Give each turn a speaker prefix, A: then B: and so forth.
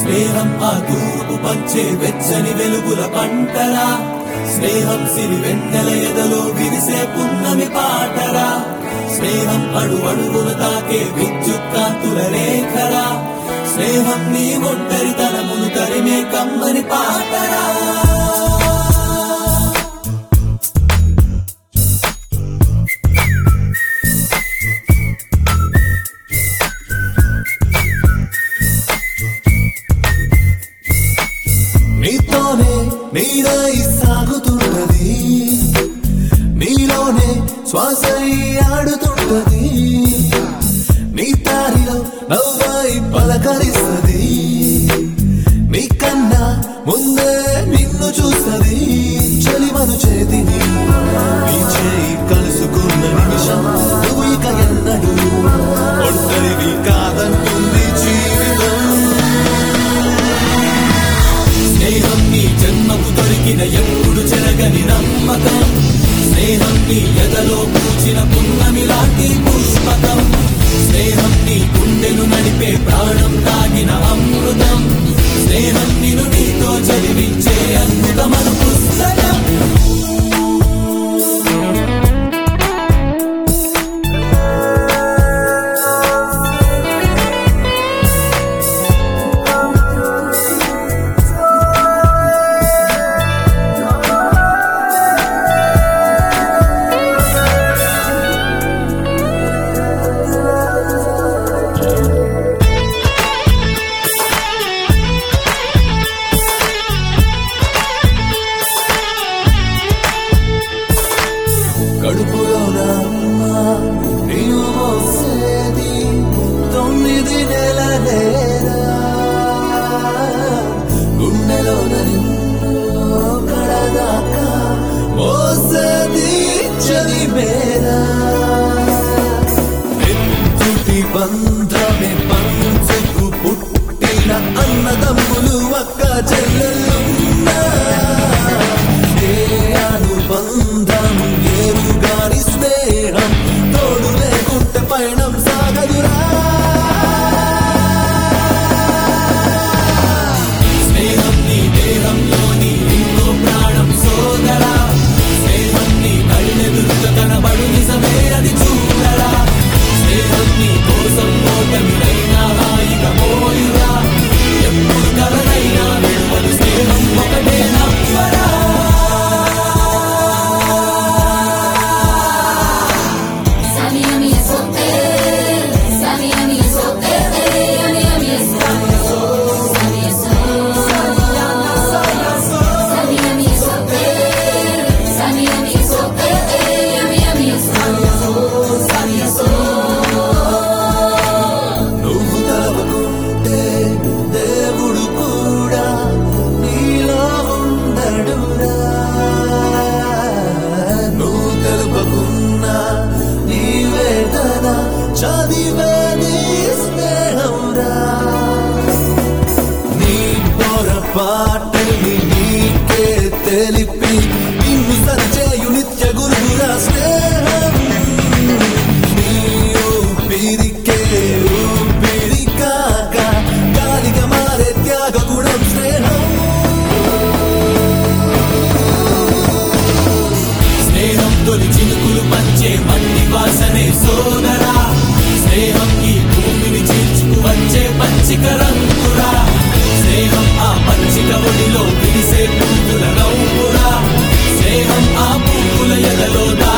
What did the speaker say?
A: స్నేహం ఆ తూర్పు పంచే వెచ్చని వెలుగుల పంటరా స్నేహం సిరి వెన్నెల ఎదలో విరిసే పున్నమి పాటరా స్నేహం అడు అడుగున తాకే విద్యుత్ కాంతుల రేఖరా స్నేహం నీ ఒంటరితనమును తరిమే కమ్మని పాటరా నీతోనే నీరై సాగుతున్నది నీలోనే శ్వాస ఆడుతున్నది నీ దారిలో నవ్వై పలకరిస్తుంది నీకన్నా ముందే నిన్ను చూస్తుంది చలిమను చేతిని నీ చేయి కలుసుకున్న నిమిషం నువ్వు ఇక ఎన్నడు ఒంటరివి కాదంటుంది జీవితం స్నేహం నీ జన్మకు దొరికిన ఎప్పుడు చెరగని నమ్మకం స్నేహం నీ ఎదలో పూచిన పున్నమి లాంటి పుష్పకం స్నేహం నీ గుండెను నడిపే ప్రాణం తాగిన అమృతం స్నేహం నిన్ను నీతో చదివించే అద్భుతమన పుస్తకం కడుపులోన అమ్మ నీవు మోసేది తొమ్మిది నెలలేరా గుండెలోన నిన్ను కడదాకా మోసేది చదివేరా నెత్తుటి బంధమే పంచుకు పుట్టిన అన్నదమ్ములు అక్క చెల్లెలున్నా ఏ అనుబంధం ఏరుగాని స్నేహం తోడు లేకుంటే పయనం సాగదురా స్నేహం నీ దేహంలోని ఇంకో ప్రాణం సోదరా స్నేహం నీ కళ్ళెదురుగా కనబడు నిజమే అది చూడరా స్నేహం నీ కోసం ఓటమినైనా హాయిగా మోయురా ఎప్పుడు కలనైనా విడువదు స్నేహం ఒకటే నమ్మరా
B: Sami ami eso, eh. Sami ami eso, eh, eh. Ami ami eso. Sami eso. Sami ami eso, eh. Sami ami eso, eh, eh. Ami ami eso. Sami eso.
A: నువ్వు తలవకుంటే దేవుడు కూడా నీలో ఉండడురా నువ్వు తెలుపకున్నా నీ వేదన చదివేది స్నేహంరా నీ పొరపాటుని నీకే తెలిపి నిన్ను సరిచేయు నిత్య గురువురా స్నేహం నీ ఊపిరికే ఊపిరి కాక గాలిగా మారే త్యాగ గుణం స్నేహం స్నేహం తొలి చినుకులు పంచే మట్టి వాసనే సోదరా స్నేహం ఈ భూమిని చీల్చుకు వచ్చే పచ్చిక రంగురా స్నేహం ఆ పచ్చిక ఒడిలో విరిసే పువ్వుల నవ్వురా స్నేహం ఆ పువ్వుల ఎదలో దా